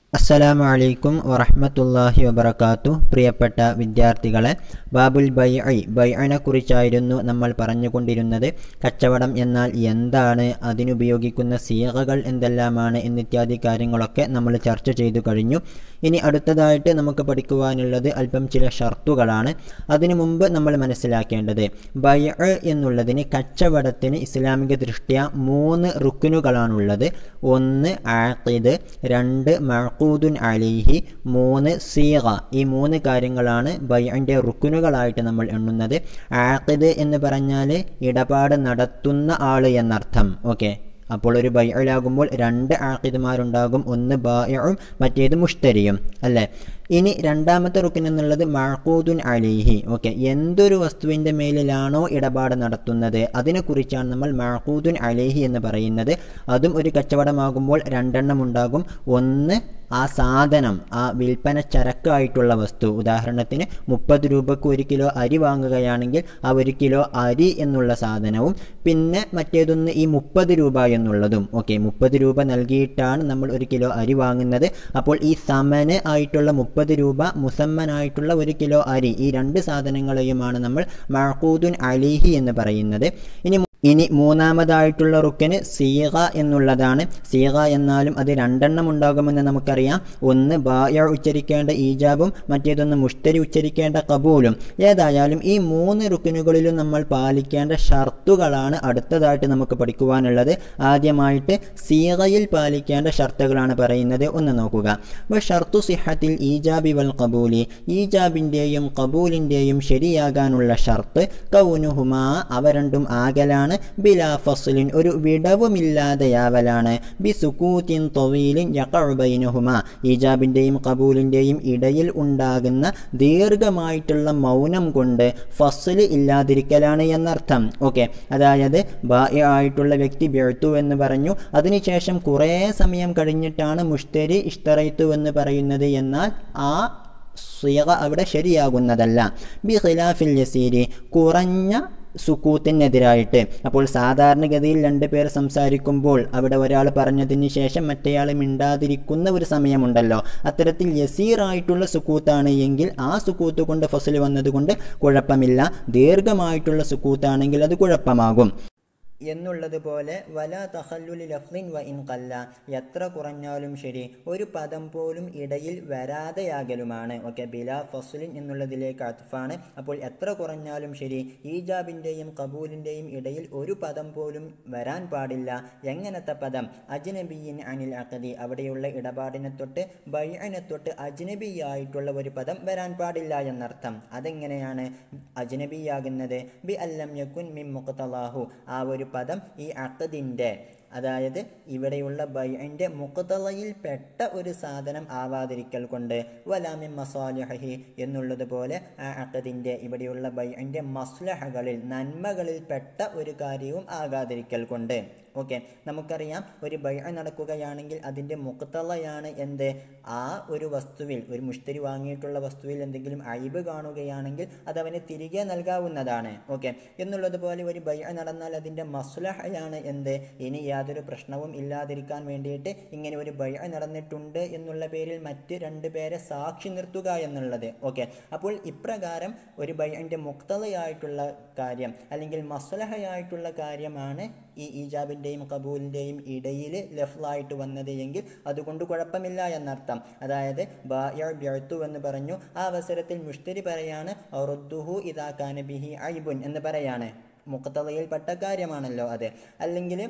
അസ്സലാമു അലൈക്കും വറഹ്മത്തുള്ളാഹി വബറകാത്തു പ്രിയപ്പെട്ട വിദ്യാർത്ഥികളെ ബാബുൽ ബൈഇ ബൈഅനെ കുറിച്ചായിരുന്നു നമ്മൾ പറഞ്ഞുകൊണ്ടിരുന്നത് കച്ചവടം എന്നാൽ എന്താണ് അതിനുപയോഗിക്കുന്ന സീഗകൾ എന്തെല്ലാമാണ് എന്നിത്യാദി കാര്യങ്ങളൊക്കെ നമ്മൾ ചർച്ച ചെയ്തു കഴിഞ്ഞു ഇനി അടുത്തതായിട്ട് നമുക്ക് പഠിക്കുവാനുള്ളത് അല്പം ചില ഷർത്തുകളാണ് അതിനു മുമ്പ് നമ്മൾ മനസ്സിലാക്കേണ്ടത് ബൈഅ എന്നുള്ളതിന് കച്ചവടത്തിന് ഇസ്ലാമിക ദൃഷ്ട്യ മൂന്ന് റുക്കുനുകളാണുള്ളത് ഒന്ന് ആഖിദ് രണ്ട് മഅഖൂദുൻ അലൈഹി മൂന്ന് സീഗ ഈ മൂന്ന് കാര്യങ്ങളാണ് ബൈഅൻ്റെ റുക്കുനുകളായിട്ട് നമ്മൾ എണ്ണുന്നത് ആഖിദ് എന്ന് പറഞ്ഞാൽ ഇടപാട് നടത്തുന്ന ആൾ എന്നർത്ഥം ഓക്കെ അപ്പോൾ ഒരു ബൈഅലാകുമ്പോൾ രണ്ട് ആഖിദുമാരുണ്ടാകും ഒന്ന് ബായവും മറ്റേത് മുഷ്തരിയും അല്ലേ ഇനി രണ്ടാമത്തെ റുക്കിൻ എന്നുള്ളത് മഴക്കൂദുൻ അലിഹി ഓക്കെ എന്തൊരു വസ്തുവിൻ്റെ മേലിലാണോ ഇടപാട് നടത്തുന്നത് അതിനെക്കുറിച്ചാണ് നമ്മൾ മഴക്കൂദുൻ അലിഹി എന്ന് പറയുന്നത് അതും ഒരു കച്ചവടമാകുമ്പോൾ രണ്ടെണ്ണം ഉണ്ടാകും ഒന്ന് ആ സാധനം ആ വിൽപ്പന ചരക്കായിട്ടുള്ള വസ്തു ഉദാഹരണത്തിന് മുപ്പത് രൂപക്ക് ഒരു കിലോ അരി വാങ്ങുകയാണെങ്കിൽ ആ ഒരു കിലോ അരി എന്നുള്ള സാധനവും പിന്നെ മറ്റേതൊന്ന് ഈ മുപ്പത് രൂപ എന്നുള്ളതും ഓക്കെ മുപ്പത് രൂപ നൽകിയിട്ടാണ് നമ്മൾ ഒരു കിലോ അരി വാങ്ങുന്നത് അപ്പോൾ ഈ സമന് ആയിട്ടുള്ള മുപ്പത് രൂപ മുസമ്മനായിട്ടുള്ള ഒരു കിലോ അരി ഈ രണ്ട് സാധനങ്ങളെയുമാണ് നമ്മൾ മഴക്കൂദുൻ അലിഹി എന്ന് പറയുന്നത് ഇനി ഇനി മൂന്നാമതായിട്ടുള്ള റുക്കന് സീഗ എന്നുള്ളതാണ് സീഗ എന്നാലും അത് രണ്ടെണ്ണം ഉണ്ടാകുമെന്ന് നമുക്കറിയാം ഒന്ന് ബായ ഉച്ചരിക്കേണ്ട ഈജാബും മറ്റേതൊന്ന് മുഷ്തരി ഉച്ചരിക്കേണ്ട കബൂലും ഏതായാലും ഈ മൂന്ന് റുക്കിനുകളിലും നമ്മൾ പാലിക്കേണ്ട ഷർത്തുകളാണ് അടുത്തതായിട്ട് നമുക്ക് പഠിക്കുവാനുള്ളത് ആദ്യമായിട്ട് സീഗയിൽ പാലിക്കേണ്ട ഷർത്തുകളാണ് പറയുന്നത് ഒന്ന് നോക്കുക അപ്പോൾ ഷർത്തു സിഹത്തിൽ ഈജാബി വൽ കബൂലി ഈജാബിൻ്റെയും കബൂലിൻ്റെയും ശരിയാകാനുള്ള ഷർത്ത് കൗനുഹുമാ അവ രണ്ടും ആകലാണ് ബിലാ ഫസ്ലിൻ ഒരു വിടവുമില്ലാതെയാവലാണ് ബി സുക്കൂത്തിൻ തൊവീലിൻ യക്കഴുബൈനഹുമ ഈജാബിൻ്റെയും കബൂലിൻ്റെയും ഇടയിൽ ഉണ്ടാകുന്ന ദീർഘമായിട്ടുള്ള മൗനം കൊണ്ട് ഫസ്ല് ഇല്ലാതിരിക്കലാണ് എന്നർത്ഥം ഓക്കെ അതായത് ബാഹ്യ ആയിട്ടുള്ള വ്യക്തി ബെഴുത്തു എന്ന് പറഞ്ഞു അതിനുശേഷം കുറേ സമയം കഴിഞ്ഞിട്ടാണ് മുഷ്തരി ഇഷ്തറൈത്തു എന്ന് പറയുന്നത് എന്നാൽ ആ സിയക അവിടെ ശരിയാകുന്നതല്ല ബി ഖിലാഫിൽ യസീരി കുറഞ്ഞ സുക്കൂത്തിനെതിരായിട്ട് അപ്പോൾ സാധാരണഗതിയിൽ രണ്ട് പേർ സംസാരിക്കുമ്പോൾ അവിടെ ഒരാൾ പറഞ്ഞതിന് ശേഷം മറ്റേയാൾ മിണ്ടാതിരിക്കുന്ന ഒരു സമയമുണ്ടല്ലോ അത്തരത്തിൽ യസീറായിട്ടുള്ള സുക്കൂത്താണ് എങ്കിൽ ആ സുക്കൂത്ത് കൊണ്ട് ഫസൽ വന്നതുകൊണ്ട് കുഴപ്പമില്ല ദീർഘമായിട്ടുള്ള സുക്കൂത്താണെങ്കിൽ അത് കുഴപ്പമാകും എന്നുള്ളതുപോലെ വല തഹല്ലുലി ലഫ്ലിൻ വ ഇൻ കല്ല എത്ര കുറഞ്ഞാലും ശരി ഒരു പദം പോലും ഇടയിൽ വരാതെയാകലുമാണ് ഓക്കെ ബില ഫസ്ലിൻ എന്നുള്ളതിലേക്ക് അത്ഫാണ് അപ്പോൾ എത്ര കുറഞ്ഞാലും ശരി ഈജാബിൻ്റെയും കബൂലിൻ്റെയും ഇടയിൽ ഒരു പദം പോലും വരാൻ പാടില്ല എങ്ങനത്തെ പദം അജ്നബിയിൻ അനിൽ അക്കതി അവിടെയുള്ള ഇടപാടിനെ തൊട്ട് ബൈഅനെ തൊട്ട് അജ്നബിയായിട്ടുള്ള ഒരു പദം വരാൻ പാടില്ല എന്നർത്ഥം അതെങ്ങനെയാണ് അജ്നബിയാകുന്നത് ബി അല്ലം യക്കുൻ മിം മുഖത്തലാഹു ആ ഒരു പദം ഈ അക്കദിൻ്റെ അതായത് ഇവിടെയുള്ള ബൈഅൻ്റെ മുഖതളയിൽ പെട്ട ഒരു സാധനം ആവാതിരിക്കൽ കൊണ്ട് വലാമി മസാലിഹി എന്നുള്ളതുപോലെ ആ അക്കദിൻ്റെ ഇവിടെയുള്ള ബൈഅൻ്റെ മസ്ലഹകളിൽ നന്മകളിൽ പെട്ട ഒരു കാര്യവും ആകാതിരിക്കൽ കൊണ്ട് ഓക്കെ നമുക്കറിയാം ഒരു ബൈഅ നടക്കുകയാണെങ്കിൽ അതിൻ്റെ മുഖത്തളയാണ് എന്ത് ആ ഒരു വസ്തുവിൽ ഒരു മുഷ്തരി വാങ്ങിയിട്ടുള്ള വസ്തുവിൽ എന്തെങ്കിലും അയിബ് കാണുകയാണെങ്കിൽ അത് അവന് തിരികെ നൽകാവുന്നതാണ് ഓക്കെ എന്നുള്ളതുപോലെ ഒരു ബൈഅ നടന്നാൽ അതിൻ്റെ മസ്ലഹയാണ് എന്ത് ഇനി യാതൊരു പ്രശ്നവും ഇല്ലാതിരിക്കാൻ വേണ്ടിയിട്ട് ഇങ്ങനെ ഒരു ബൈഅ നടന്നിട്ടുണ്ട് എന്നുള്ള പേരിൽ മറ്റ് രണ്ട് പേരെ സാക്ഷി നിർത്തുക എന്നുള്ളത് ഓക്കെ അപ്പോൾ ഇപ്രകാരം ഒരു ബൈഅൻ്റെ മുക്തതയായിട്ടുള്ള കാര്യം അല്ലെങ്കിൽ മസ്ലഹയായിട്ടുള്ള കാര്യമാണ് ഈ ഈജാബിൻ്റെയും കബൂലിൻ്റെയും ഇടയിൽ ലഫ്ലായിട്ട് വന്നത് എങ്കിൽ അതുകൊണ്ട് കുഴപ്പമില്ല എന്നർത്ഥം അതായത് ബായർ ബ്യർത്തു എന്ന് പറഞ്ഞു ആ അവസരത്തിൽ മുഷ്തരി പറയാണ് റുദ്ദുഹു ഇതാക്കാന ബിഹി ഐബുൻ എന്ന് പറയാണ് മുഖത്തതയിൽപ്പെട്ട കാര്യമാണല്ലോ അത് അല്ലെങ്കിൽ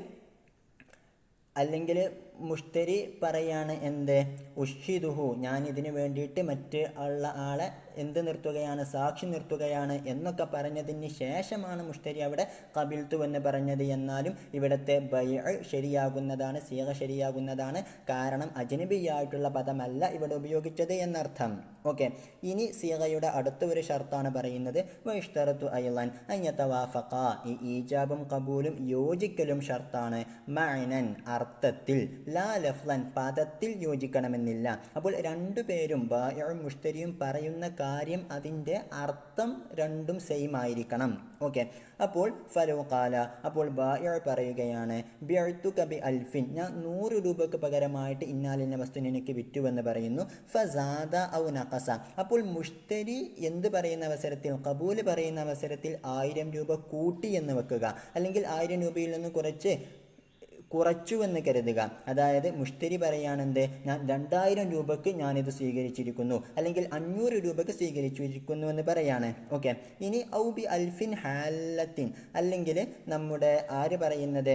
അല്ലെങ്കിൽ മുഷ്തരി പറയാണ് എന്ത് ഉഷിദുഹു ഞാൻ ഇതിന് വേണ്ടിയിട്ട് മറ്റ് ഉള്ള ആളെ എന്ത് നിർത്തുകയാണ് സാക്ഷി നിർത്തുകയാണ് എന്നൊക്കെ പറഞ്ഞതിന് ശേഷമാണ് മുഷ്തരി അവിടെ കബിൽത്തു എന്ന് പറഞ്ഞത് എന്നാലും ഇവിടുത്തെ ബയ ശരിയാകുന്നതാണ് സീക ശരിയാകുന്നതാണ് കാരണം അജനബിയായിട്ടുള്ള പദമല്ല ഇവിടെ ഉപയോഗിച്ചത് എന്നർത്ഥം ഓക്കെ ഇനി സീകയുടെ അടുത്ത ഒരു ഷർത്താണ് പറയുന്നത് വൈഷ്തറത്തു അയ്ലാൻ അയ്യത്തവാഫക്ക ഈ ഈജാബും കബൂലും യോജിക്കലും ഷർത്താണ് മൈനൻ അർത്ഥത്തിൽ ലാ ലഫ്ലൻ പദത്തിൽ യോജിക്കണമെന്നില്ല അപ്പോൾ രണ്ടുപേരും ബായഴും മുഷ്തരിയും പറയുന്ന കാര്യം അതിൻ്റെ അർത്ഥം രണ്ടും സെയിം ആയിരിക്കണം ഓക്കെ അപ്പോൾ ഫലൂഖാല അപ്പോൾ ബായ പറയുകയാണ് ബിഅഴ്ത്തു കബി അൽഫിൻ ഞാൻ നൂറ് രൂപയ്ക്ക് പകരമായിട്ട് ഇന്നാലിന്ന വസ്തു എനിക്ക് വിറ്റുവെന്ന് പറയുന്നു ഫസാദ ഔ നഖസ അപ്പോൾ മുഷ്തരി എന്ത് പറയുന്ന അവസരത്തിൽ കബൂല് പറയുന്ന അവസരത്തിൽ ആയിരം രൂപ കൂട്ടി എന്ന് വെക്കുക അല്ലെങ്കിൽ ആയിരം രൂപയിൽ നിന്ന് കുറച്ച് കുറച്ചുവെന്ന് കരുതുക അതായത് മുഷ്തരി പറയുകയാണെന്ത് ഞാൻ രണ്ടായിരം രൂപയ്ക്ക് ഞാനിത് സ്വീകരിച്ചിരിക്കുന്നു അല്ലെങ്കിൽ അഞ്ഞൂറ് രൂപയ്ക്ക് സ്വീകരിച്ചിരിക്കുന്നു എന്ന് പറയാണ് ഓക്കെ ഇനി ഔബി അൽഫിൻ ഹാലത്തിൻ അല്ലെങ്കിൽ നമ്മുടെ ആര് പറയുന്നത്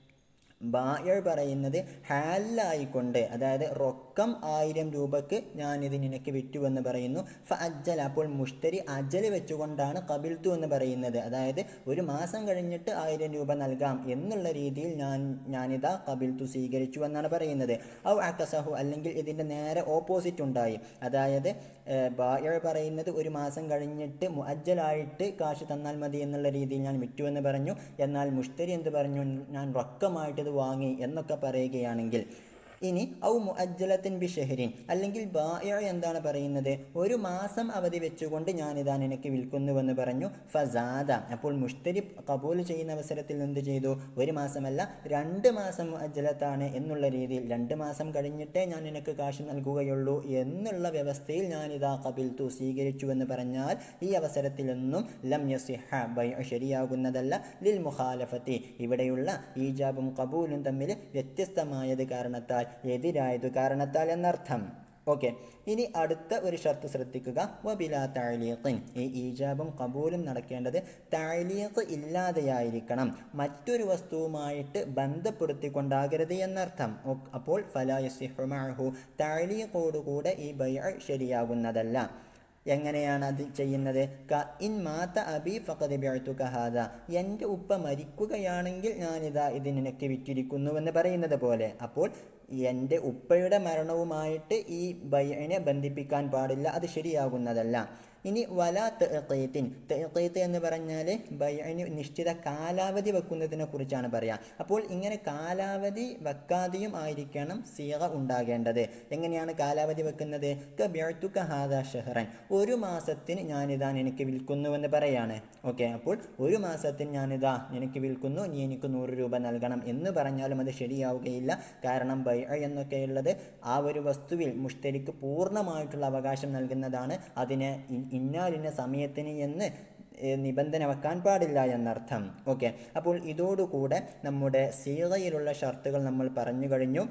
ബായർ പറയുന്നത് ഹാലായിക്കൊണ്ട് അതായത് റൊക്കം ആയിരം രൂപക്ക് ഞാനിത് നിനക്ക് വിറ്റുവെന്ന് പറയുന്നു ഫ അജ്ജൽ അപ്പോൾ മുഷ്തരി അജൽ വെച്ചുകൊണ്ടാണ് കബിൽത്തു എന്ന് പറയുന്നത് അതായത് ഒരു മാസം കഴിഞ്ഞിട്ട് ആയിരം രൂപ നൽകാം എന്നുള്ള രീതിയിൽ ഞാൻ ഞാനിതാ കബിൽത്തു സ്വീകരിച്ചു എന്നാണ് പറയുന്നത് ഔ അക്കസഹു അല്ലെങ്കിൽ ഇതിൻ്റെ നേരെ ഓപ്പോസിറ്റ് ഉണ്ടായി അതായത് ബായർ പറയുന്നത് ഒരു മാസം കഴിഞ്ഞിട്ട് മുഅജ്ജലായിട്ട് കാശ് തന്നാൽ മതി എന്നുള്ള രീതിയിൽ ഞാൻ വിറ്റുവെന്ന് പറഞ്ഞു എന്നാൽ മുഷ്തരി എന്ത് പറഞ്ഞു ഞാൻ റൊക്കമായിട്ട് ഇത് വാങ്ങി എന്നൊക്കെ പറയുകയാണെങ്കിൽ ഇനി ഔ മുഅജ്ജലത്തിൻ ബി ഷെഹരിൻ അല്ലെങ്കിൽ ബായ എന്താണ് പറയുന്നത് ഒരു മാസം അവധി വെച്ചുകൊണ്ട് ഞാനിതാ നിനക്ക് വിൽക്കുന്നുവെന്ന് പറഞ്ഞു ഫസാദ അപ്പോൾ മുഷ്തരി കബൂൽ ചെയ്യുന്ന അവസരത്തിൽ എന്ത് ചെയ്തു ഒരു മാസമല്ല രണ്ട് മാസം മുഅജ്ജലത്താണ് എന്നുള്ള രീതിയിൽ രണ്ട് മാസം കഴിഞ്ഞിട്ടേ ഞാൻ നിനക്ക് കാശ് നൽകുകയുള്ളൂ എന്നുള്ള വ്യവസ്ഥയിൽ ഞാനിതാ കബിൽത്തു സ്വീകരിച്ചുവെന്ന് പറഞ്ഞാൽ ഈ അവസരത്തിലൊന്നും ലം യസിഹ ബൈ ശരിയാകുന്നതല്ല ലിൽ മുഖാലഫത്തി ഇവിടെയുള്ള ഈജാബും കബൂലും തമ്മിൽ വ്യത്യസ്തമായത് കാരണത്താൽ എതിരായത് കാരണത്താൽ എന്നർത്ഥം ഓക്കെ ഇനി അടുത്ത ഒരു ഷർത്ത് ശ്രദ്ധിക്കുക വബില താഴീഖിൻ ഈ ഈജാബും കബൂലും നടക്കേണ്ടത് താഴീഖ് ഇല്ലാതെയായിരിക്കണം മറ്റൊരു വസ്തുവുമായിട്ട് ബന്ധപ്പെടുത്തിക്കൊണ്ടാകരുത് എന്നർത്ഥം അപ്പോൾ ഫലായസിഹുമാഹു താഴീഖോടുകൂടെ ഈ ബൈ ശരിയാകുന്നതല്ല എങ്ങനെയാണ് അത് ചെയ്യുന്നത് ക ഇൻ മാത്ത അബി ഫഖദ് ബിഅ്തു കഹാദ എൻ്റെ ഉപ്പ മരിക്കുകയാണെങ്കിൽ ഞാനിതാ ഇത് നിനക്ക് വിറ്റിരിക്കുന്നുവെന്ന് പറയുന്നത് പോലെ അപ്പോൾ എൻ്റെ ഉപ്പയുടെ മരണവുമായിട്ട് ഈ ബൈനെ ബന്ധിപ്പിക്കാൻ പാടില്ല അത് ശരിയാകുന്നതല്ല ഇനി വല തെക്കയത്തിൻ തെക്കയത്ത് എന്ന് പറഞ്ഞാൽ ബൈന് നിശ്ചിത കാലാവധി വെക്കുന്നതിനെ കുറിച്ചാണ് പറയുക അപ്പോൾ ഇങ്ങനെ കാലാവധി വെക്കാതെയും ആയിരിക്കണം സീറ ഉണ്ടാകേണ്ടത് എങ്ങനെയാണ് കാലാവധി വെക്കുന്നത് കബ്യർത്തു കഹാദ ഷെഹറൻ ഒരു മാസത്തിന് ഞാനിതാ എനിക്ക് വിൽക്കുന്നുവെന്ന് പറയാണ് ഓക്കെ അപ്പോൾ ഒരു മാസത്തിന് ഞാനിതാ എനിക്ക് വിൽക്കുന്നു നീ എനിക്ക് നൂറ് രൂപ നൽകണം എന്ന് പറഞ്ഞാലും അത് ശരിയാവുകയില്ല കാരണം ബൈ എന്നൊക്കെയുള്ളത് ആ ഒരു വസ്തുവിൽ മുഷ്തരിക്ക് പൂർണ്ണമായിട്ടുള്ള അവകാശം നൽകുന്നതാണ് അതിന് ഇന്നാലിന്ന സമയത്തിന് എന്ന് നിബന്ധന വെക്കാൻ പാടില്ല എന്നർത്ഥം ഓക്കെ അപ്പോൾ ഇതോടുകൂടെ നമ്മുടെ സീറയിലുള്ള ഷർത്തുകൾ നമ്മൾ പറഞ്ഞു കഴിഞ്ഞു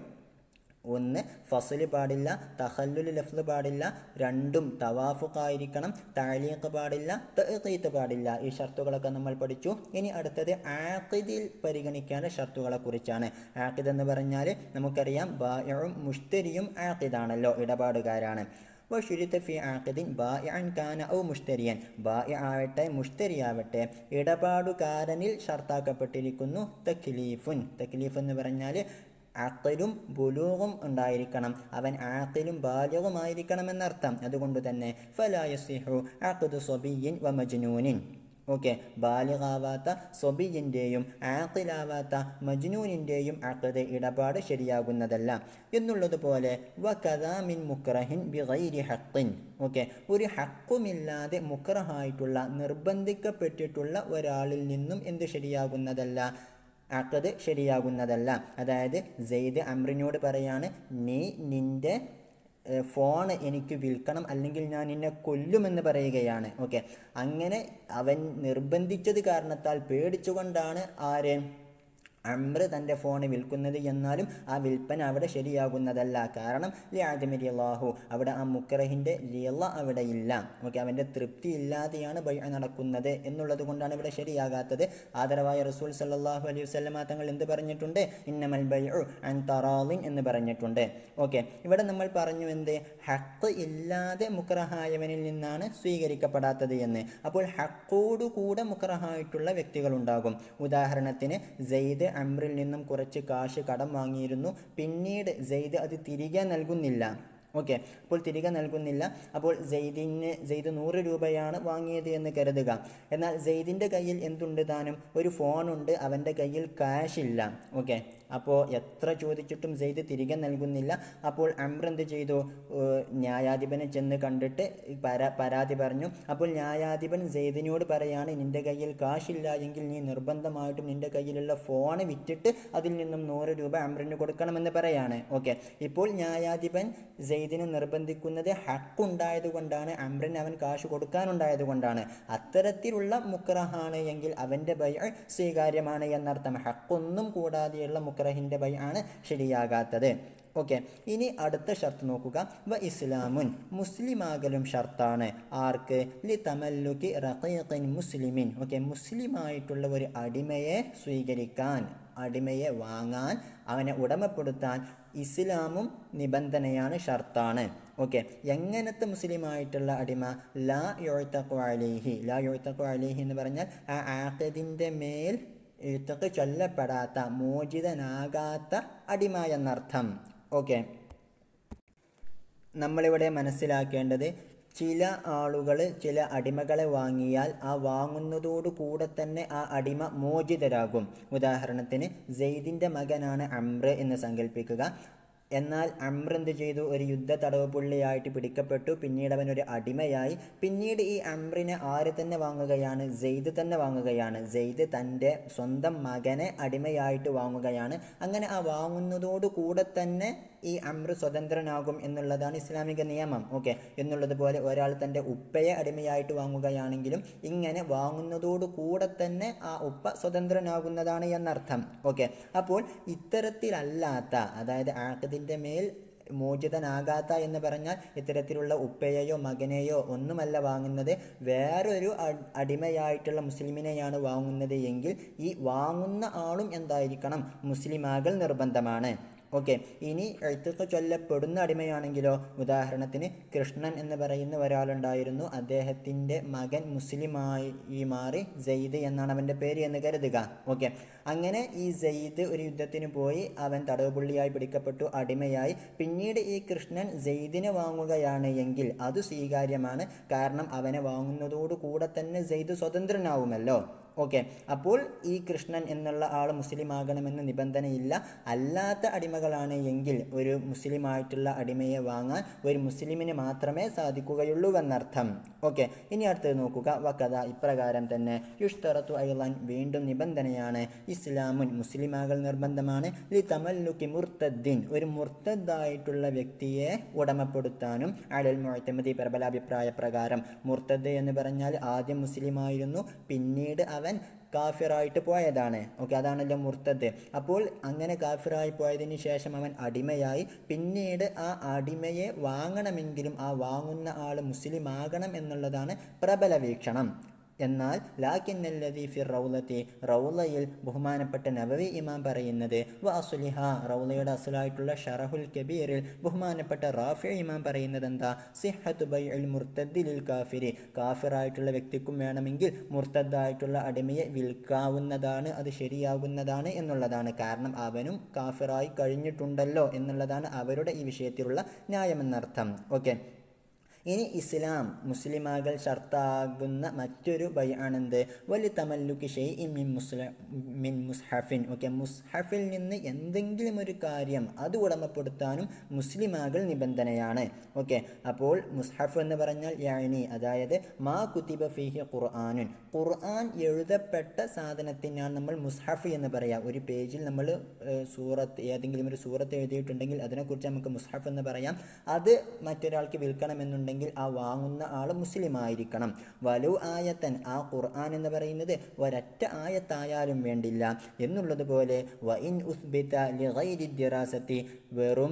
ഒന്ന് ഫസല് പാടില്ല തഹല്ലുൽ ലഫ്ല് പാടില്ല രണ്ടും തവാഫുക്കായിരിക്കണം താലീഖ് പാടില്ല തഹീത്ത് പാടില്ല ഈ ഷർത്തുകളൊക്കെ നമ്മൾ പഠിച്ചു ഇനി അടുത്തത് ആഖിദിൽ പരിഗണിക്കേണ്ട ഷർത്തുകളെ കുറിച്ചാണ് ആഖിദ് എന്ന് പറഞ്ഞാൽ നമുക്കറിയാം ബായും മുഷ്തരിയും ആഖിദാണല്ലോ ഇടപാടുകാരാണ് വഷുരിത്ത ഫി ആഖിദിൻ ബായിഅൻ കാന ഔ മുഷ്തരിയൻ ബായി ആവട്ടെ മുഷ്തരിയാവട്ടെ ഇടപാടുകാരനിൽ ഷർത്താക്കപ്പെട്ടിരിക്കുന്നു തക്ലീഫുൻ തക്ലീഫ് എന്ന് പറഞ്ഞാൽ ആക്കലും ബുലൂവും ഉണ്ടായിരിക്കണം അവൻ ആക്കലും ബാല്യവുമായിരിക്കണം എന്നർത്ഥം അതുകൊണ്ട് തന്നെ ഫലായസിഹു ആഖദു സ്വബിയിൻ വ മജ്നൂനിൻ ഓക്കെ ബാലികാവാത്ത സ്വബിയിൻ്റെയും ആക്കിലാവാത്ത മജ്നൂനിൻ്റെയും അക്കത് ഇടപാട് ശരിയാകുന്നതല്ല എന്നുള്ളതുപോലെ വ കഥാമിൻ മുക്രഹിൻ ബിഗൈരി ഹക്കിൻ ഓക്കെ ഒരു ഹക്കുമില്ലാതെ മുക്രഹായിട്ടുള്ള നിർബന്ധിക്കപ്പെട്ടിട്ടുള്ള ഒരാളിൽ നിന്നും എന്ത് ശരിയാകുന്നതല്ല അക്കത് ശരിയാകുന്നതല്ല അതായത് സെയ്ദ് അമ്രിനോട് പറയാണ് നീ നിൻ്റെ ഫോൺ എനിക്ക് വിൽക്കണം അല്ലെങ്കിൽ ഞാൻ നിന്നെ കൊല്ലുമെന്ന് പറയുകയാണ് ഓക്കെ അങ്ങനെ അവൻ നിർബന്ധിച്ചത് കാരണത്താൽ പേടിച്ചുകൊണ്ടാണ് ആര് അമ്ര തൻ്റെ ഫോൺ വിൽക്കുന്നത് എന്നാലും ആ വിൽപ്പന അവിടെ ശരിയാകുന്നതല്ല കാരണം ലിയാദിമിരി അള്ളാഹു അവിടെ ആ മുക്കറഹിൻ്റെ ലിയല്ല അവിടെ ഇല്ല ഓക്കെ അവൻ്റെ തൃപ്തി ഇല്ലാതെയാണ് ബൈ നടക്കുന്നത് എന്നുള്ളത് കൊണ്ടാണ് ഇവിടെ ശരിയാകാത്തത് ആദരവായ റസൂൽ സല്ലാഹു അലൈഹി വസ്ലമ തങ്ങൾ എന്ത് പറഞ്ഞിട്ടുണ്ട് ഇന്നമൽ ബൈ അൻ തറാലിൻ എന്ന് പറഞ്ഞിട്ടുണ്ട് ഓക്കെ ഇവിടെ നമ്മൾ പറഞ്ഞു എന്ത് ഹക്ക് ഇല്ലാതെ മുക്രഹായവനിൽ നിന്നാണ് സ്വീകരിക്കപ്പെടാത്തത് എന്ന് അപ്പോൾ ഹക്കോടുകൂടെ മുക്രഹായിട്ടുള്ള വ്യക്തികളുണ്ടാകും ഉദാഹരണത്തിന് സെയ്ദ് അമ്രിൽ നിന്നും കുറച്ച് കാശ് കടം വാങ്ങിയിരുന്നു പിന്നീട് സെയ്ദ് അത് തിരികെ നൽകുന്നില്ല ഓക്കെ അപ്പോൾ തിരികെ നൽകുന്നില്ല അപ്പോൾ സെയ്ദിന് സെയ്ദ് നൂറ് രൂപയാണ് വാങ്ങിയത് എന്ന് കരുതുക എന്നാൽ സെയ്ദിൻ്റെ കയ്യിൽ എന്തുണ്ട് താനും ഒരു ഫോണുണ്ട് അവൻ്റെ കയ്യിൽ ക്യാഷ് ഇല്ല ഓക്കെ അപ്പോൾ എത്ര ചോദിച്ചിട്ടും സെയ്ദ് തിരികെ നൽകുന്നില്ല അപ്പോൾ അമ്ര എന്ത് ചെയ്തു ഏഹ് ന്യായാധിപനെ ചെന്ന് കണ്ടിട്ട് പരാ പരാതി പറഞ്ഞു അപ്പോൾ ന്യായാധിപൻ സെയ്ദിനോട് പറയാണ് നിൻ്റെ കയ്യിൽ കാശില്ല എങ്കിൽ നീ നിർബന്ധമായിട്ടും നിൻ്റെ കയ്യിലുള്ള ഫോൺ വിറ്റിട്ട് അതിൽ നിന്നും നൂറ് രൂപ അമ്രന് കൊടുക്കണമെന്ന് പറയാണ് ഓക്കെ ഇപ്പോൾ ന്യായാധിപൻ സെയ്ദിനെ നിർബന്ധിക്കുന്നത് ഹക്കുണ്ടായത് കൊണ്ടാണ് അമ്രൻ അവൻ കാശ് കൊടുക്കാനുണ്ടായത് കൊണ്ടാണ് അത്തരത്തിലുള്ള മുക്രഹാണ് എങ്കിൽ അവൻ്റെ ബൈ സ്വീകാര്യമാണ് എന്നർത്ഥം ഹക്കൊന്നും കൂടാതെയുള്ള മുക്രഹിൻ്റെ ബൈ ആണ് ശരിയാകാത്തത് ഓക്കെ ഇനി അടുത്ത ഷർത്ത് നോക്കുക വ ഇസ്ലാമുൻ മുസ്ലിമാകലും ഷർത്താണ് ആർക്ക് ലി തമല്ലുക്കി റഖീഖിൻ മുസ്ലിമിൻ ഓക്കെ മുസ്ലിമായിട്ടുള്ള ഒരു അടിമയെ സ്വീകരിക്കാൻ അടിമയെ വാങ്ങാൻ അവനെ ഉടമപ്പെടുത്താൻ ഇസ്ലാമും നിബന്ധനയാണ് ഷർത്താണ് ഓക്കെ എങ്ങനത്തെ മുസ്ലിമായിട്ടുള്ള അടിമ ലാ യൊഴുത്തക്കു അലേഹി ലാ യൊഴുത്തക്കു അലേഹി എന്ന് പറഞ്ഞാൽ ആ ആക്കതിൻ്റെ മേൽ എഴുത്തൊക്കെ ചൊല്ലപ്പെടാത്ത മോചിതനാകാത്ത അടിമ എന്നർത്ഥം ഓക്കെ നമ്മളിവിടെ മനസ്സിലാക്കേണ്ടത് ചില ആളുകൾ ചില അടിമകളെ വാങ്ങിയാൽ ആ വാങ്ങുന്നതോടു കൂടെ തന്നെ ആ അടിമ മോചിതരാകും ഉദാഹരണത്തിന് സെയ്ദിൻ്റെ മകനാണ് അമ്ര എന്ന് സങ്കല്പിക്കുക എന്നാൽ അമ്ര എന്ത് ചെയ്തു ഒരു യുദ്ധ തടവ് പുള്ളിയായിട്ട് പിടിക്കപ്പെട്ടു പിന്നീട് അവൻ ഒരു അടിമയായി പിന്നീട് ഈ അമ്രിനെ ആര് തന്നെ വാങ്ങുകയാണ് സെയ്ദ് തന്നെ വാങ്ങുകയാണ് സെയ്ദ് തൻ്റെ സ്വന്തം മകനെ അടിമയായിട്ട് വാങ്ങുകയാണ് അങ്ങനെ ആ വാങ്ങുന്നതോടു കൂടെ തന്നെ ഈ അമ്ര സ്വതന്ത്രനാകും എന്നുള്ളതാണ് ഇസ്ലാമിക നിയമം ഓക്കെ എന്നുള്ളതുപോലെ ഒരാൾ തൻ്റെ ഉപ്പയെ അടിമയായിട്ട് വാങ്ങുകയാണെങ്കിലും ഇങ്ങനെ വാങ്ങുന്നതോടു കൂടെ തന്നെ ആ ഉപ്പ സ്വതന്ത്രനാകുന്നതാണ് എന്നർത്ഥം ഓക്കെ അപ്പോൾ ഇത്തരത്തിലല്ലാത്ത അതായത് ആക്കതിൻ്റെ മേൽ മോചിതനാകാത്ത എന്ന് പറഞ്ഞാൽ ഇത്തരത്തിലുള്ള ഉപ്പയെയോ മകനെയോ ഒന്നുമല്ല വാങ്ങുന്നത് വേറൊരു അ- അടിമയായിട്ടുള്ള മുസ്ലിമിനെയാണ് വാങ്ങുന്നത് എങ്കിൽ ഈ വാങ്ങുന്ന ആളും എന്തായിരിക്കണം മുസ്ലിമാകൽ നിർബന്ധമാണ് ഓക്കെ ഇനി എഴുത്തൊക്കെ ചൊല്ലപ്പെടുന്ന അടിമയാണെങ്കിലോ ഉദാഹരണത്തിന് കൃഷ്ണൻ എന്ന് പറയുന്ന ഒരാളുണ്ടായിരുന്നു അദ്ദേഹത്തിൻ്റെ മകൻ മുസ്ലിമായി മാറി സെയ്ദ് എന്നാണ് അവൻ്റെ പേര് എന്ന് കരുതുക ഓക്കെ അങ്ങനെ ഈ സെയ്ദ് ഒരു യുദ്ധത്തിന് പോയി അവൻ തടവുപുള്ളിയായി പിടിക്കപ്പെട്ടു അടിമയായി പിന്നീട് ഈ കൃഷ്ണൻ സെയ്ദിനെ വാങ്ങുകയാണ് എങ്കിൽ അത് സ്വീകാര്യമാണ് കാരണം അവനെ വാങ്ങുന്നതോടു കൂടെ തന്നെ സെയ്ദ് സ്വതന്ത്രനാവുമല്ലോ ഓക്കെ അപ്പോൾ ഈ കൃഷ്ണൻ എന്നുള്ള ആൾ മുസ്ലിം ആകണമെന്ന് നിബന്ധനയില്ല അല്ലാത്ത അടിമകളാണ് എങ്കിൽ ഒരു മുസ്ലിമായിട്ടുള്ള അടിമയെ വാങ്ങാൻ ഒരു മുസ്ലിമിന് മാത്രമേ സാധിക്കുകയുള്ളൂ എന്നർത്ഥം ഓക്കെ ഇനി അടുത്തത് നോക്കുക വക്കഥ ഇപ്രകാരം തന്നെ യുഷ്തറത്തു അയലാൻ വീണ്ടും നിബന്ധനയാണ് ഇസ്ലാമുൻ മുസ്ലിമാകൽ നിർബന്ധമാണ് ലി തമല്ലുക്കി മുർത്തദ്ദീൻ ഒരു മുർത്തദ്ദായിട്ടുള്ള വ്യക്തിയെ ഉടമപ്പെടുത്താനും അടൽ മുഴത്തമതി പ്രബലാഭിപ്രായ പ്രകാരം മുർത്തദ് എന്ന് പറഞ്ഞാൽ ആദ്യം മുസ്ലിമായിരുന്നു പിന്നീട് അവൻ കാഫിറായിട്ട് പോയതാണ് ഓക്കെ അതാണല്ലോ മുർത്തദ് അപ്പോൾ അങ്ങനെ കാഫിറായി പോയതിന് ശേഷം അവൻ അടിമയായി പിന്നീട് ആ അടിമയെ വാങ്ങണമെങ്കിലും ആ വാങ്ങുന്ന ആൾ മുസ്ലിം ആകണം എന്നുള്ളതാണ് പ്രബല വീക്ഷണം എന്നാൽ ലാക്കിന്നല്ലതി ഫിർ റൗലത്തി റൗലയിൽ ബഹുമാനപ്പെട്ട നബവി ഇമാം പറയുന്നത് വ അസുലിഹ റൗലയുടെ അസുലായിട്ടുള്ള ഷറഹുൽ കബീറിൽ ബഹുമാനപ്പെട്ട റാഫി ഇമാം പറയുന്നത് എന്താ സിഹത്ത് ബൈ അൽ മുർത്തദ്ദിലിൽ കാഫിരി കാഫിറായിട്ടുള്ള വ്യക്തിക്കും വേണമെങ്കിൽ മുർത്തദ്ദായിട്ടുള്ള അടിമയെ വിൽക്കാവുന്നതാണ് അത് ശരിയാകുന്നതാണ് എന്നുള്ളതാണ് കാരണം അവനും കാഫിറായി കഴിഞ്ഞിട്ടുണ്ടല്ലോ എന്നുള്ളതാണ് അവരുടെ ഈ വിഷയത്തിലുള്ള ന്യായമെന്നർത്ഥം ഓക്കെ ഇനി ഇസ്ലാം മുസ്ലിമാകൽ ഷർത്താകുന്ന മറ്റൊരു ബൈ ആണെന്ത് വലിയ തമല്ലുക്ക് ഷെയ് മിൻ മുസ്ല മിൻ മുസ്ഹഫിൻ ഓക്കെ മുസ്ഹഫിൽ നിന്ന് എന്തെങ്കിലും ഒരു കാര്യം അത് ഉടമപ്പെടുത്താനും മുസ്ലിമാകൽ നിബന്ധനയാണ് ഓക്കെ അപ്പോൾ മുസ്ഹഫ് എന്ന് പറഞ്ഞാൽ യാനി അതായത് മാ കുത്തിബ ഫിഹി ഖുർആാനുൻ ഖുർആൻ എഴുതപ്പെട്ട സാധനത്തിനാണ് നമ്മൾ മുസ്ഹഫ് എന്ന് പറയാം ഒരു പേജിൽ നമ്മൾ ഏഹ്, സൂറത്ത് ഏതെങ്കിലും ഒരു സൂറത്ത് എഴുതിയിട്ടുണ്ടെങ്കിൽ അതിനെക്കുറിച്ച് നമുക്ക് മുസ്ഹഫ് എന്ന് പറയാം അത് മറ്റൊരാൾക്ക് വിൽക്കണമെന്നുണ്ടെങ്കിൽ ആ വാങ്ങുന്ന ആൾ മുസ്ലിം ആയിരിക്കണം വലു ആയത്തൻ ആ ഖുർആൻ എന്ന് പറയുന്നത് ഒരൊറ്റ ആയത്തായാലും വേണ്ടില്ല എന്നുള്ളതുപോലെ വഇൻ ഉസ്ബിത ലിഗൈരി ദിറാസത്തി വെറും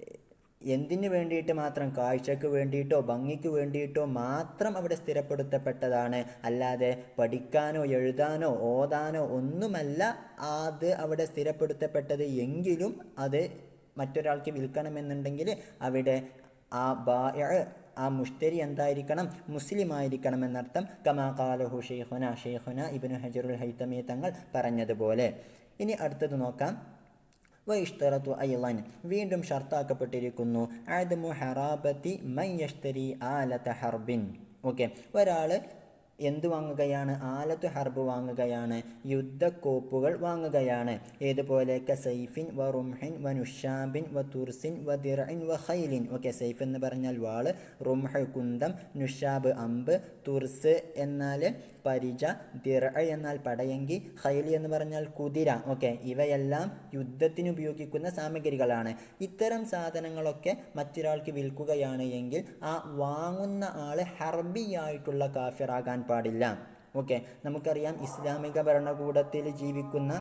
എന്തിനു വേണ്ടിയിട്ട് മാത്രം കാഴ്ചക്ക് വേണ്ടിയിട്ടോ ഭംഗിക്ക് വേണ്ടിയിട്ടോ മാത്രം അവിടെ സ്ഥിരപ്പെടുത്തപ്പെട്ടതാണ് അല്ലാതെ പഠിക്കാനോ എഴുതാനോ ഓതാനോ ഒന്നുമല്ല അത് അവിടെ സ്ഥിരപ്പെടുത്തപ്പെട്ടത് എങ്കിലും അത് മറ്റൊരാൾക്ക് വിൽക്കണമെന്നുണ്ടെങ്കിൽ അവിടെ ആ ബായ ആ മുഷ്തരി എന്തായിരിക്കണം മുസ്ലിം ആയിരിക്കണം എന്നർത്ഥം കമാ കാലഹു ഷെയ്ഖുന ഷെയ്ഖുന ഇബിനു ഹജറുൽ ഹൈത്തമി തങ്ങൾ പറഞ്ഞതുപോലെ ഇനി അടുത്തത് നോക്കാം വൈഷ്തറത്തു അയ്ലൻ വീണ്ടും ഷർത്താക്കപ്പെട്ടിരിക്കുന്നു ആദമു ഹറാബത്തി മൈ യഷ്തരി ആലത്ത ഹർബിൻ ഓക്കെ ഒരാൾ എന്ത് വാങ്ങുകയാണ് ആലത്ത് ഹർബ് വാങ്ങുകയാണ് യുദ്ധക്കോപ്പുകൾ വാങ്ങുകയാണ് ഏതുപോലെ സൈഫിൻ വ റുംഹിൻ വ നുഷാബിൻ വ തുർസിൻ വ ദിറൈൻ വ ഖൈലിൻ ഓക്കെ സൈഫ് എന്ന് പറഞ്ഞാൽ വാള് റുംഹ് കുന്തം നുഷാബ് അമ്പ് തുർസ് എന്നാൽ പരിച ദിറ എന്നാൽ പടയങ്കി ഖൈലി എന്ന് പറഞ്ഞാൽ കുതിര ഓക്കെ ഇവയെല്ലാം യുദ്ധത്തിന് ഉപയോഗിക്കുന്ന സാമഗ്രികളാണ് ഇത്തരം സാധനങ്ങളൊക്കെ മറ്റൊരാൾക്ക് വിൽക്കുകയാണ് എങ്കിൽ ആ വാങ്ങുന്ന ആള് ഹർബിയായിട്ടുള്ള കാഫിറാകാൻ പാടില്ല ഓക്കെ നമുക്കറിയാം ഇസ്ലാമിക ഭരണകൂടത്തിൽ ജീവിക്കുന്ന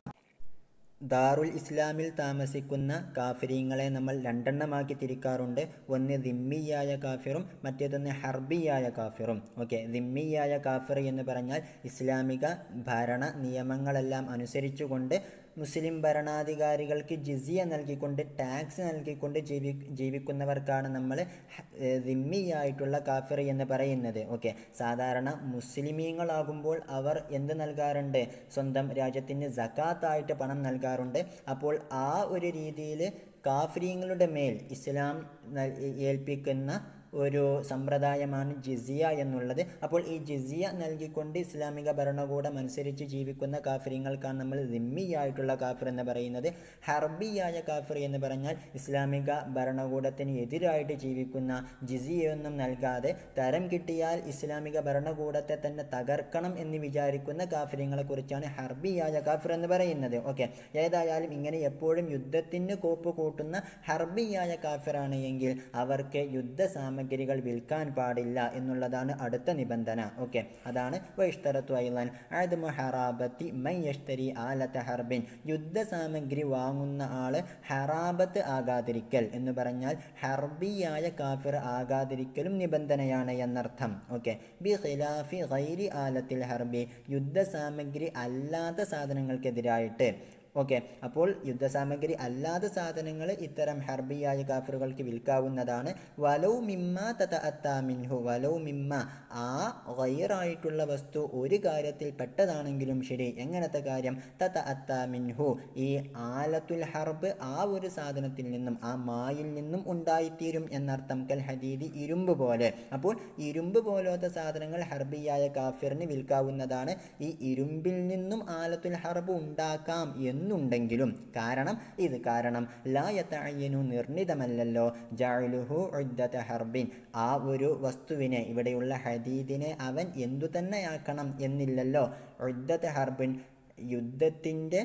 ദാറുൽ ഇസ്ലാമിൽ താമസിക്കുന്ന കാഫിരീങ്ങളെ നമ്മൾ രണ്ടെണ്ണമാക്കി തിരിക്കാറുണ്ട് ഒന്ന് ദിമ്മിയായ കാഫിറും മറ്റേതൊന്ന് ഹർബിയായ കാഫിറും ഓക്കെ ദിമ്മിയായ കാഫിർ എന്ന് പറഞ്ഞാൽ ഇസ്ലാമിക ഭരണ നിയമങ്ങളെല്ലാം അനുസരിച്ചുകൊണ്ട് മുസ്ലിം ഭരണാധികാരികൾക്ക് ജിസിയ നൽകിക്കൊണ്ട് ടാക്സ് നൽകിക്കൊണ്ട് ജീവി ജീവിക്കുന്നവർക്കാണ് നമ്മൾ ദിമ്മിയായിട്ടുള്ള കാഫിർ എന്ന് പറയുന്നത് ഓക്കെ സാധാരണ മുസ്ലിമീങ്ങളാകുമ്പോൾ അവർ എന്ത് നൽകാറുണ്ട് സ്വന്തം രാജ്യത്തിന് ജക്കാത്തായിട്ട് പണം നൽകാറുണ്ട് അപ്പോൾ ആ ഒരു രീതിയിൽ കാഫിരീങ്ങളുടെ മേൽ ഇസ്ലാം ഏൽപ്പിക്കുന്ന ഒരു സമ്പ്രദായമാണ് ജിസിയ എന്നുള്ളത് അപ്പോൾ ഈ ജിസിയ നൽകിക്കൊണ്ട് ഇസ്ലാമിക ഭരണകൂടം അനുസരിച്ച് ജീവിക്കുന്ന കാഫിര്യങ്ങൾക്കാണ് നമ്മൾ ദിമ്മിയായിട്ടുള്ള കാഫിർ എന്ന് പറയുന്നത് ഹർബിയായ കാഫിർ എന്ന് പറഞ്ഞാൽ ഇസ്ലാമിക ഭരണകൂടത്തിന് എതിരായിട്ട് ജീവിക്കുന്ന ജിസിയൊന്നും നൽകാതെ തരം കിട്ടിയാൽ ഇസ്ലാമിക ഭരണകൂടത്തെ തന്നെ തകർക്കണം എന്ന് വിചാരിക്കുന്ന കാഫിര്യങ്ങളെ കുറിച്ചാണ് ഹർബിയായ കാഫിർ എന്ന് പറയുന്നത് ഓക്കെ ഏതായാലും ഇങ്ങനെ എപ്പോഴും യുദ്ധത്തിന് കോപ്പ് കൂട്ടുന്ന ഹർബിയായ കാഫിറാണ് എങ്കിൽ അവർക്ക് യുദ്ധ സാമഗ്രികൾ വിൽക്കാൻ പാടില്ല എന്നുള്ളതാണ് അടുത്ത നിബന്ധന ഓക്കെ അതാണ് വൈഷ്തറത്തു ഐലൻ ആദമു ഹറാബത്തി മൈ യഷ്തരി ആലത്ത ഹർബിൻ യുദ്ധ സാമഗ്രി വാങ്ങുന്ന ആള് ഹറാബത്ത് ആകാതിരിക്കൽ എന്ന് പറഞ്ഞാൽ ഹർബിയായ കാഫിർ ആകാതിരിക്കലും നിബന്ധനയാണ് എന്നർത്ഥം ഓക്കെ ബി ഖിലാഫി ഗൈരി ആലത്തിൽ ഹർബി യുദ്ധ സാമഗ്രി അല്ലാത്ത സാധനങ്ങൾക്കെതിരായിട്ട് ഓക്കെ അപ്പോൾ യുദ്ധസാമഗ്രി അല്ലാത്ത സാധനങ്ങൾ ഇത്തരം ഹർബിയായ കാഫറുകൾക്ക് വിൽക്കാവുന്നതാണ് വലൗ മിമ്മ തത അത്താ മിൻഹു വലൗ മിമ്മ ആ ഗൈറായിട്ടുള്ള വസ്തു ഒരു കാര്യത്തിൽ പെട്ടതാണെങ്കിലും ശരി എങ്ങനത്തെ കാര്യം തത അത്താ മിൻഹു ഈ ആലത്തുൽ ഹർബ് ആ ഒരു സാധനത്തിൽ നിന്നും ആ മായിൽ നിന്നും ഉണ്ടായിത്തീരും എന്നർത്ഥം കൽ ഹദീദി ഇരുമ്പ് പോലെ അപ്പോൾ ഇരുമ്പ് പോലത്തെ സാധനങ്ങൾ ഹർബിയായ കാഫിറിന് വിൽക്കാവുന്നതാണ് ഈ ഇരുമ്പിൽ നിന്നും ആലത്തുൽ ഹർബ് ഉണ്ടാക്കാം എന്നുണ്ടെങ്കിലും കാരണം ഇത് കാരണം ലായത്തയ്യനു നിർണിതമല്ലല്ലോ ജാലുഹു ഉദ്ദത്ത ഹർബിൻ ആ ഒരു വസ്തുവിനെ ഇവിടെയുള്ള ഹദീദിനെ അവൻ എന്തു തന്നെയാക്കണം എന്നില്ലല്ലോ ഉദ്ദത്ത ഹർബിൻ യുദ്ധത്തിൻ്റെ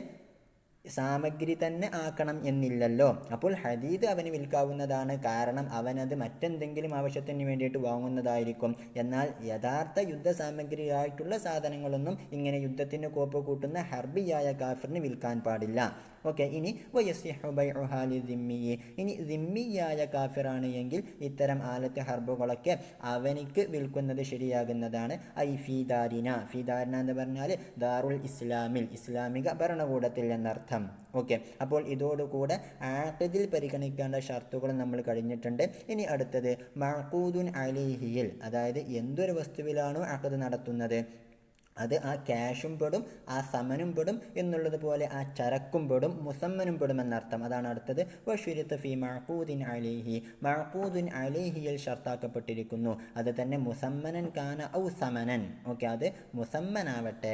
സാമഗ്രി തന്നെ ആക്കണം എന്നില്ലല്ലോ അപ്പോൾ ഹദീദ് അവന് വിൽക്കാവുന്നതാണ് കാരണം അവനത് മറ്റെന്തെങ്കിലും ആവശ്യത്തിന് വേണ്ടിയിട്ട് വാങ്ങുന്നതായിരിക്കും എന്നാൽ യഥാർത്ഥ യുദ്ധ സാമഗ്രിയായിട്ടുള്ള സാധനങ്ങളൊന്നും ഇങ്ങനെ യുദ്ധത്തിന് കോപ്പ് കൂട്ടുന്ന ഹർബിയായ കാഫറിന് വിൽക്കാൻ പാടില്ല ഓക്കെ ഇനി വയസ്സിഹുബൈഹാലി ദിമ്മിയെ ഇനി ദിമ്മിയായ കാഫിറാണ് എങ്കിൽ ഇത്തരം ആലത്തെ ഹർബുകളൊക്കെ അവനിക്ക് വിൽക്കുന്നത് ശരിയാകുന്നതാണ് ഐ ഫീദാരിന ഫീദാരിന എന്ന് പറഞ്ഞാൽ ദാറുൽ ഇസ്ലാമിൽ ഇസ്ലാമിക ഭരണകൂടത്തിൽ എന്നർത്ഥം ഓക്കെ അപ്പോൾ ഇതോടുകൂടെ ആഖദിൽ പരിഗണിക്കേണ്ട ഷർത്തുകൾ നമ്മൾ കഴിഞ്ഞിട്ടുണ്ട് ഇനി അടുത്തത് മഹൂദുൻ അലിഹിയിൽ അതായത് എന്തൊരു വസ്തുവിലാണോ ആഖദ് നടത്തുന്നത് അത് ആ ക്യാഷും പെടും ആ സമനും പെടും എന്നുള്ളത് പോലെ ആ ചരക്കും പെടും മുസമ്മനും പെടും എന്നർത്ഥം അതാണ് അടുത്തത് വഷുരിത്ത് ഫി മഹൂദിൻ അലിഹി മഹൂദിൻ അലിഹിയിൽ ഷർത്താക്കപ്പെട്ടിരിക്കുന്നു അത് തന്നെ മുസമ്മനൻ കാന ഔ സമനൻ ഓക്കെ അത് മുസമ്മനാവട്ടെ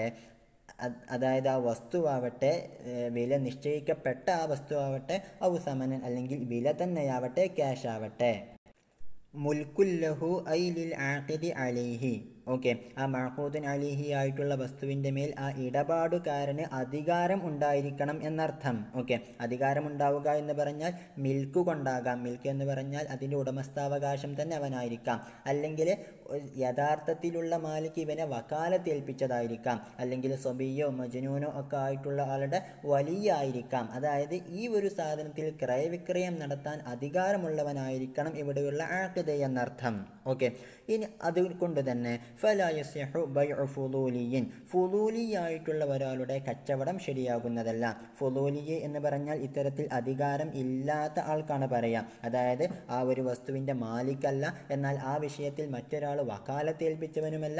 അതായത് ആ വസ്തുവാവട്ടെ വില നിശ്ചയിക്കപ്പെട്ട ആ വസ്തുവാവട്ടെ ഔ സമനൻ അല്ലെങ്കിൽ വില തന്നെയാവട്ടെ ക്യാഷ് ആവട്ടെ മുൽക്കുല്ലഹു ഐലിൽ ആഖിദി അലിഹി ഓക്കെ ആ മഹൂദൻ അലിഹി ആയിട്ടുള്ള വസ്തുവിൻ്റെ മേൽ ആ ഇടപാടുകാരന് അധികാരം ഉണ്ടായിരിക്കണം എന്നർത്ഥം ഓക്കെ അധികാരം ഉണ്ടാവുക എന്ന് പറഞ്ഞാൽ മിൽക്ക് കൊണ്ടാകാം മിൽക്ക് എന്ന് പറഞ്ഞാൽ അതിൻ്റെ ഉടമസ്ഥാവകാശം തന്നെ അവനായിരിക്കാം അല്ലെങ്കിൽ യഥാർത്ഥത്തിലുള്ള മാലിക് ഇവനെ വക്കാലത്ത് ഏൽപ്പിച്ചതായിരിക്കാം അല്ലെങ്കിൽ സ്വബിയോ മജനൂനോ ഒക്കെ ആയിട്ടുള്ള ആളുടെ വലിയ ആയിരിക്കാം അതായത് ഈ ഒരു സാധനത്തിൽ ക്രയവിക്രയം നടത്താൻ അധികാരമുള്ളവനായിരിക്കണം ഇവിടെയുള്ള ആക്ട് എന്നർത്ഥം ഓക്കെ ഇനി അതുകൊണ്ട് തന്നെ ഫലായസ്യഹു ബൈഉ ഫുലൂലിയിൻ ഫുലൂലിയായിട്ടുള്ള ഒരാളുടെ കച്ചവടം ശരിയാകുന്നതല്ല ഫുലൂലിയെ എന്ന് പറഞ്ഞാൽ ഇത്തരത്തിൽ അധികാരം ഇല്ലാത്ത ആൾക്കാണ് പറയാം അതായത് ആ ഒരു വസ്തുവിൻ്റെ മാലിക്കല്ല എന്നാൽ ആ വിഷയത്തിൽ മറ്റൊരാൾ വക്കാലത്ത് ഏൽപ്പിച്ചവനുമല്ല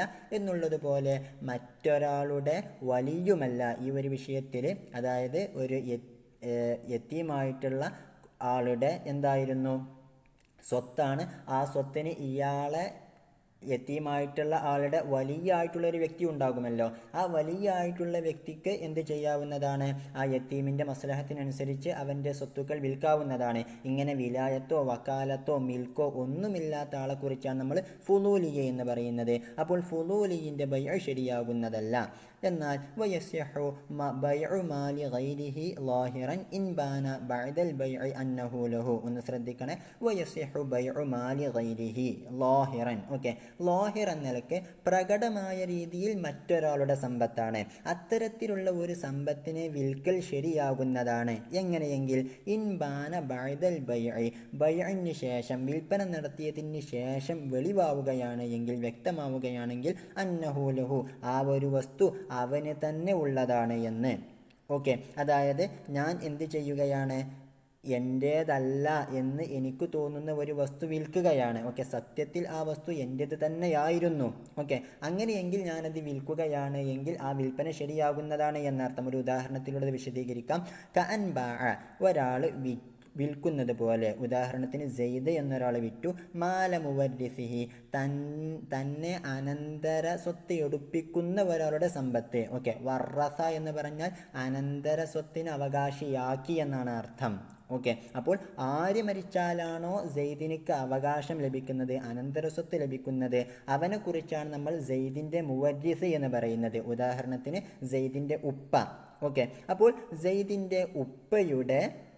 എന്നുള്ളതുപോലെ മറ്റൊരാളുടെ വലിയുമല്ല ഈ ഒരു വിഷയത്തിൽ അതായത് ഒരു ഏഹ്, യത്തീമായിട്ടുള്ള ആളുടെ എന്തായിരുന്നു സ്വത്താണ് ആ സ്വത്തിന് ഇയാളെ യത്തീമായിട്ടുള്ള ആളുടെ വലിയ ആയിട്ടുള്ള ഒരു വ്യക്തി ഉണ്ടാകുമല്ലോ ആ വലിയ ആയിട്ടുള്ള വ്യക്തിക്ക് എന്ത് ചെയ്യാവുന്നതാണ് ആ യത്തീമിൻ്റെ മസ്ലഹത്തിനനുസരിച്ച് അവൻ്റെ സ്വത്തുക്കൾ വിൽക്കാവുന്നതാണ് ഇങ്ങനെ വിലായത്തോ വക്കാലത്തോ മിൽക്കോ ഒന്നുമില്ലാത്ത ആളെക്കുറിച്ചാണ് നമ്മൾ ഫുലൂലിയ എന്ന് പറയുന്നത് അപ്പോൾ ഫുലൂലിയിൻ്റെ ബൈ ശരിയാകുന്നതല്ല എന്നാൽ വയസ്യഹു മ- ബൈഉ മാലി ഗൈരിഹി ലാഹിറൻ ഇൻ ബാന ബഅദൽ ബൈഇ അന്നഹു ലഹു ഒന്ന് ശ്രദ്ധിക്കണേ വയസ്യഹു ബൈഉ മാലി ഗൈരിഹി ലാഹിറൻ ഓക്കെ ലാഹിർ എന്ന നിലക്ക് പ്രകടമായ രീതിയിൽ മറ്റൊരാളുടെ സമ്പത്താണ് അത്തരത്തിലുള്ള ഒരു സമ്പത്തിനെ വിൽക്കൽ ശരിയാകുന്നതാണ് എങ്ങനെയെങ്കിൽ ഇൻ ബാന ബഅദൽ ബൈഇ ബൈഇന് ശേഷം വിൽപ്പന നടത്തിയതിന് ശേഷം വെളിവാവുകയാണ് എങ്കിൽ വ്യക്തമാവുകയാണെങ്കിൽ അന്നഹു ലഹു ആ ഒരു വസ്തു അവന് തന്നെ ഉള്ളതാണ് എന്ന് ഓക്കെ അതായത് ഞാൻ എന്ത് ചെയ്യുകയാണ് എൻ്റേതല്ല എന്ന് എനിക്ക് തോന്നുന്ന ഒരു വസ്തു വിൽക്കുകയാണ് ഓക്കെ സത്യത്തിൽ ആ വസ്തു എൻ്റേത് തന്നെയായിരുന്നു ഓക്കെ അങ്ങനെയെങ്കിൽ ഞാനത് വിൽക്കുകയാണ് എങ്കിൽ ആ വിൽപ്പന ശരിയാകുന്നതാണ് എന്നർത്ഥം ഒരു ഉദാഹരണത്തിലൂടെ വിശദീകരിക്കാം കഅൻ ബാഅ ഒരാൾ വി വിൽക്കുന്നത് പോലെ ഉദാഹരണത്തിന് സെയ്ദ് എന്നൊരാൾ വിറ്റു മാലമുവരിസിഹി തൻ തന്നെ അനന്തര സ്വത്ത് എടുപ്പിക്കുന്ന ഒരാളുടെ സമ്പത്ത് ഓക്കെ വർറസ എന്ന് പറഞ്ഞാൽ അനന്തര സ്വത്തിന് അവകാശിയാക്കി എന്നാണ് അർത്ഥം ഓക്കെ അപ്പോൾ ആര് മരിച്ചാലാണോ സെയ്ദിനിക്ക് അവകാശം ലഭിക്കുന്നത് അനന്തര സ്വത്ത് ലഭിക്കുന്നത് അവനെക്കുറിച്ചാണ് നമ്മൾ സെയ്ദിൻ്റെ മുവരിസ് എന്ന് പറയുന്നത് ഉദാഹരണത്തിന് സെയ്ദിൻ്റെ ഉപ്പ ഓക്കെ അപ്പോൾ സെയ്ദിൻ്റെ ഉപ്പയുടെ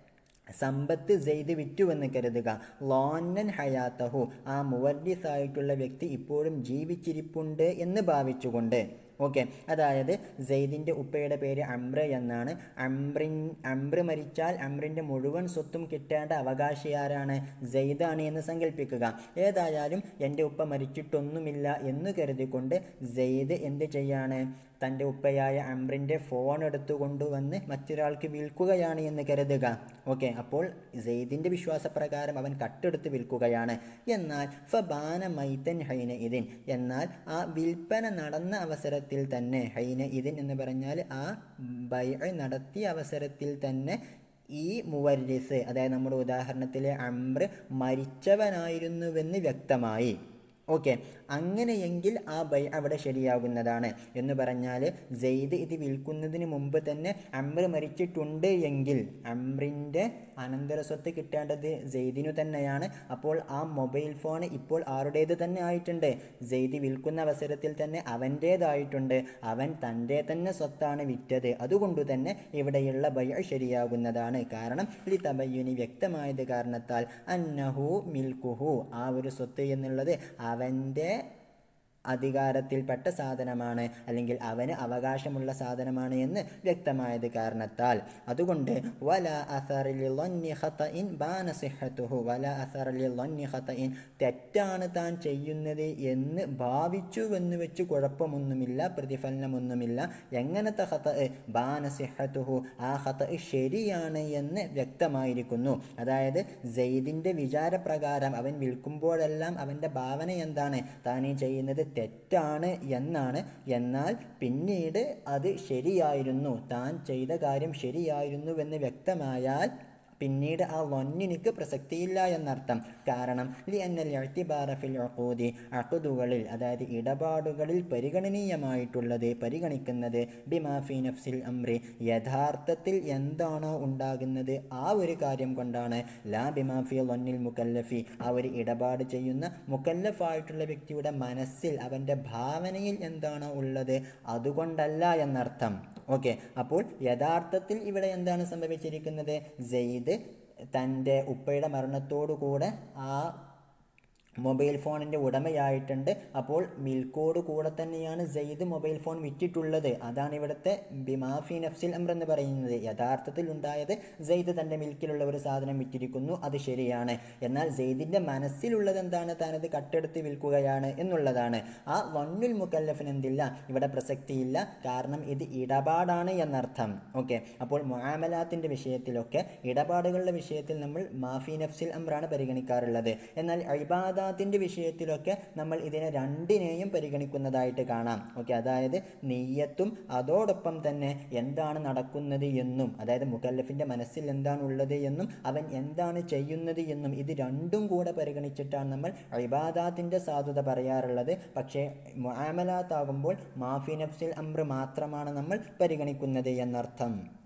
സമ്പത്ത് സെയ്ത് വിറ്റുവെന്ന് കരുതുക ലോന്നൻ ഹയാത്തഹു ആ മുവർദിസായിട്ടുള്ള വ്യക്തി ഇപ്പോഴും ജീവിച്ചിരിപ്പുണ്ട് എന്ന് ഭാവിച്ചുകൊണ്ട് ഓക്കെ അതായത് സെയ്ദിൻ്റെ ഉപ്പയുടെ പേര് അംബ്ര എന്നാണ് അംബ്രിൻ അംബ്ര മരിച്ചാൽ അംബ്രിൻ്റെ മുഴുവൻ സ്വത്തും കിട്ടേണ്ട അവകാശി ആരാണ് സെയ്ദാണ് എന്ന് സങ്കല്പിക്കുക ഏതായാലും എൻ്റെ ഉപ്പ മരിച്ചിട്ടൊന്നുമില്ല എന്ന് കരുതിക്കൊണ്ട് സെയ്ദ് എന്ത് ചെയ്യാണ് തൻ്റെ ഉപ്പയായ അംബ്രിൻ്റെ ഫോൺ എടുത്തുകൊണ്ടുവന്ന് മറ്റൊരാൾക്ക് വിൽക്കുകയാണ് എന്ന് കരുതുക ഓക്കെ അപ്പോൾ സെയ്ദിൻ്റെ വിശ്വാസപ്രകാരം അവൻ കട്ടെടുത്ത് വിൽക്കുകയാണ് എന്നാൽ ഫബാന മൈത്തൻ ഹൈന ഇതിൻ എന്നാൽ ആ വിൽപ്പന നടന്ന അവസരത്തിൽ തന്നെ ഹൈന ഇതിൻ എന്ന് പറഞ്ഞാൽ ആ ബൈ നടത്തിയ അവസരത്തിൽ തന്നെ ഈ മുവരിസ് അതായത് നമ്മുടെ ഉദാഹരണത്തിലെ അംബ്ര മരിച്ചവനായിരുന്നുവെന്ന് വ്യക്തമായി ഓക്കെ അങ്ങനെയെങ്കിൽ ആ ബൈ അവിടെ ശരിയാകുന്നതാണ് എന്ന് പറഞ്ഞാൽ സെയ്ദ് ഇത് വിൽക്കുന്നതിന് മുമ്പ് തന്നെ അമ്ര മരിച്ചിട്ടുണ്ട് എങ്കിൽ അമ്രിൻ്റെ അനന്തര സ്വത്ത് കിട്ടേണ്ടത് സെയ്ദിനു തന്നെയാണ് അപ്പോൾ ആ മൊബൈൽ ഫോൺ ഇപ്പോൾ ആരുടേത് തന്നെ ആയിട്ടുണ്ട് സെയ്ദ് വിൽക്കുന്ന അവസരത്തിൽ തന്നെ അവൻ്റേതായിട്ടുണ്ട് അവൻ തൻ്റെ തന്നെ സ്വത്താണ് വിറ്റത് അതുകൊണ്ട് തന്നെ ഇവിടെയുള്ള ബൈ ശരിയാകുന്നതാണ് കാരണം ലി തബയ്യുനി വ്യക്തമായത് കാരണത്താൽ അന്നഹു മിൽക്കുഹു ആ ഒരു സ്വത്ത് എന്നുള്ളത് അവൻ്റെ അധികാരത്തിൽപ്പെട്ട സാധനമാണ് അല്ലെങ്കിൽ അവന് അവകാശമുള്ള സാധനമാണ് എന്ന് വ്യക്തമായത് കാരണത്താൽ അതുകൊണ്ട് വല അസറിലി ഖതഇൻ ബാന സിഹത്തുഹു വല അസറിലി ഖതഇൻ തെറ്റാണ് താൻ ചെയ്യുന്നത് എന്ന് ഭാവിച്ചുവെന്ന് വെച്ച് കുഴപ്പമൊന്നുമില്ല പ്രതിഫലനമൊന്നുമില്ല എങ്ങനത്തെ ഖത ബാന സിഹത്തുഹു ആ ഖത ശരിയാണ് എന്ന് വ്യക്തമായിരിക്കുന്നു അതായത് സെയ്ദിൻ്റെ വിചാരപ്രകാരം അവൻ വിൽക്കുമ്പോഴെല്ലാം അവൻ്റെ ഭാവന എന്താണ് താൻ ഈ ചെയ്യുന്നത് തെറ്റാണ് എന്നാണ് എന്നാൽ പിന്നീട് അത് ശരിയായിരുന്നു താൻ ചെയ്ത കാര്യം ശരിയായിരുന്നുവെന്ന് വ്യക്തമായാൽ പിന്നീട് ആ ലൊന്നിനിക്ക് പ്രസക്തിയില്ല എന്നർത്ഥം കാരണം ലി എന്നൽ എഴുത്തിബാറഫിൽ അക്കൂതി അക്കുതുകളിൽ അതായത് ഇടപാടുകളിൽ പരിഗണനീയമായിട്ടുള്ളത് പരിഗണിക്കുന്നത് ബിമാഫി നഫ്സിൽ അമ്രി യഥാർത്ഥത്തിൽ എന്താണോ ഉണ്ടാകുന്നത് ആ ഒരു കാര്യം കൊണ്ടാണ് ലാ ബിമാഫി ലൊന്നിൽ മുക്കല്ലഫി ആ ഒരു ഇടപാട് ചെയ്യുന്ന മുക്കല്ലഫായിട്ടുള്ള വ്യക്തിയുടെ മനസ്സിൽ അവൻ്റെ ഭാവനയിൽ എന്താണോ ഉള്ളത് അതുകൊണ്ടല്ല എന്നർത്ഥം ഓക്കെ അപ്പോൾ യഥാർത്ഥത്തിൽ ഇവിടെ എന്താണ് സംഭവിച്ചിരിക്കുന്നത് സെയ്ദ് തൻ്റെ ഉപ്പയുടെ മരണത്തോടുകൂടെ ആ മൊബൈൽ ഫോണിൻ്റെ ഉടമയായിട്ടുണ്ട് അപ്പോൾ മിൽക്കോട് കൂടെ തന്നെയാണ് സെയ്ദ് മൊബൈൽ ഫോൺ വിറ്റിട്ടുള്ളത് അതാണ് ഇവിടുത്തെ ബിമാഫി നഫ്സിൽ അമ്ര എന്ന് പറയുന്നത് യഥാർത്ഥത്തിൽ ഉണ്ടായത് സെയ്ദ് തൻ്റെ മിൽക്കിലുള്ള ഒരു സാധനം വിറ്റിരിക്കുന്നു അത് ശരിയാണ് എന്നാൽ സെയ്ദിൻ്റെ മനസ്സിലുള്ളത് എന്താണ് താനത് കട്ടെടുത്ത് വിൽക്കുകയാണ് എന്നുള്ളതാണ് ആ വണ്ണുൽ മുക്കല്ലഫിന് എന്തില്ല ഇവിടെ പ്രസക്തിയില്ല കാരണം ഇത് ഇടപാടാണ് എന്നർത്ഥം ഓക്കെ അപ്പോൾ മുആമലാത്തിൻ്റെ വിഷയത്തിലൊക്കെ ഇടപാടുകളുടെ വിഷയത്തിൽ നമ്മൾ മാഫി നഫ്സിൽ അമ്രാണ് പരിഗണിക്കാറുള്ളത് എന്നാൽ അഴിബാദ ഇബാദാത്തിൻ്റെ വിഷയത്തിലൊക്കെ നമ്മൾ ഇതിനെ രണ്ടിനെയും പരിഗണിക്കുന്നതായിട്ട് കാണാം ഓക്കെ അതായത് നെയ്യത്തും അതോടൊപ്പം തന്നെ എന്താണ് നടക്കുന്നത് എന്നും അതായത് മുക്കല്ലഫിൻ്റെ മനസ്സിൽ എന്താണ് ഉള്ളത് എന്നും അവൻ എന്താണ് ചെയ്യുന്നത് എന്നും ഇത് രണ്ടും കൂടെ പരിഗണിച്ചിട്ടാണ് നമ്മൾ ഇബാദാത്തിൻ്റെ സാധുത പറയാറുള്ളത് പക്ഷേ മുആമലാത്താകുമ്പോൾ മാഫി നഫ്സിൽ അമ്ര മാത്രമാണ് നമ്മൾ പരിഗണിക്കുന്നത് എന്നർത്ഥം